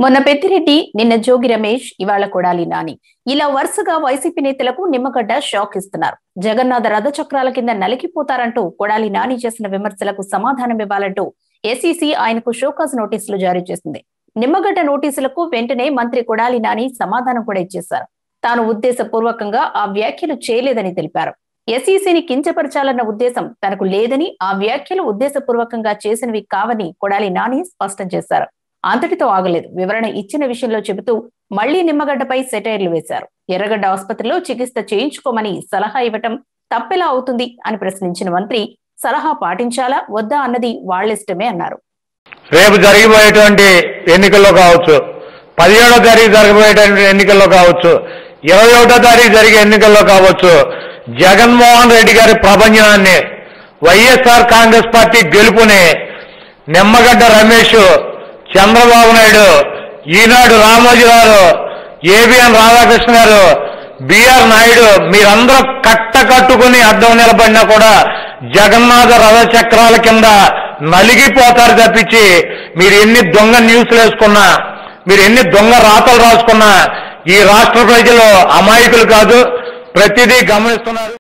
మొన్న పెద్దిరెడ్డి నిన్న జోగి రమేష్ ఇవాళ కొడాలి నాని ఇలా వరుసగా వైసీపీ నేతలకు నిమ్మగడ్డ షాక్ ఇస్తున్నారు జగన్నాథ రథ చక్రాల కింద నలిగిపోతారంటూ కొడాలి నాని చేసిన విమర్శలకు సమాధానం ఇవ్వాలంటూ ఎస్ఈసి ఆయనకు షోకాజ్ నోటీసులు జారీ చేసింది నిమ్మగడ్డ నోటీసులకు వెంటనే మంత్రి కొడాలి నాని సమాధానం కూడా ఇచ్చేశారు తాను ఉద్దేశపూర్వకంగా ఆ వ్యాఖ్యలు చేయలేదని తెలిపారు ఎస్ఈసిని కించపరచాలన్న ఉద్దేశం తనకు లేదని ఆ వ్యాఖ్యలు ఉద్దేశపూర్వకంగా చేసినవి కావని కొడాలి నాని స్పష్టం చేశారు అంతటితో ఆగలేదు వివరణ ఇచ్చిన విషయంలో చెబుతూ మళ్లీ నిమ్మగడ్డపై సెటైర్లు వేశారు ఎర్రగడ్డ ఆసుపత్రిలో చికిత్స చేయించుకోమని సలహా ఇవ్వటం తప్పెలా అవుతుంది అని ప్రశ్నించిన మంత్రి సలహా పాటించాలా వద్దా అన్నది వాళ్ళిష్టమే అన్నారు రేపు జరిగిపోయేటువంటి ఎన్నికల్లో కావచ్చు పదిహేడో తారీఖు జరగబోయేటువంటి ఎన్నికల్లో కావచ్చు ఇరవై ఒకటో తారీఖు జరిగే ఎన్నికల్లో కావచ్చు జగన్మోహన్ రెడ్డి గారి ప్రపంచాన్ని వైఎస్ఆర్ కాంగ్రెస్ పార్టీ గెలుపుని నిమ్మగడ్డ రమేష్ చంద్రబాబు నాయుడు ఈనాడు రామోజీ గారు ఏబిఎన్ రాధాకృష్ణ గారు బిఆర్ నాయుడు మీరందరూ కట్ట కట్టుకుని అద్దం నిలబడినా కూడా జగన్నాథ రథ చక్రాల కింద నలిగిపోతారు తప్పించి మీరు ఎన్ని దొంగ న్యూస్లు వేసుకున్నా మీరు ఎన్ని దొంగ రాతలు రాసుకున్నా ఈ రాష్ట్ర ప్రజలు అమాయకులు కాదు ప్రతిదీ గమనిస్తున్నారు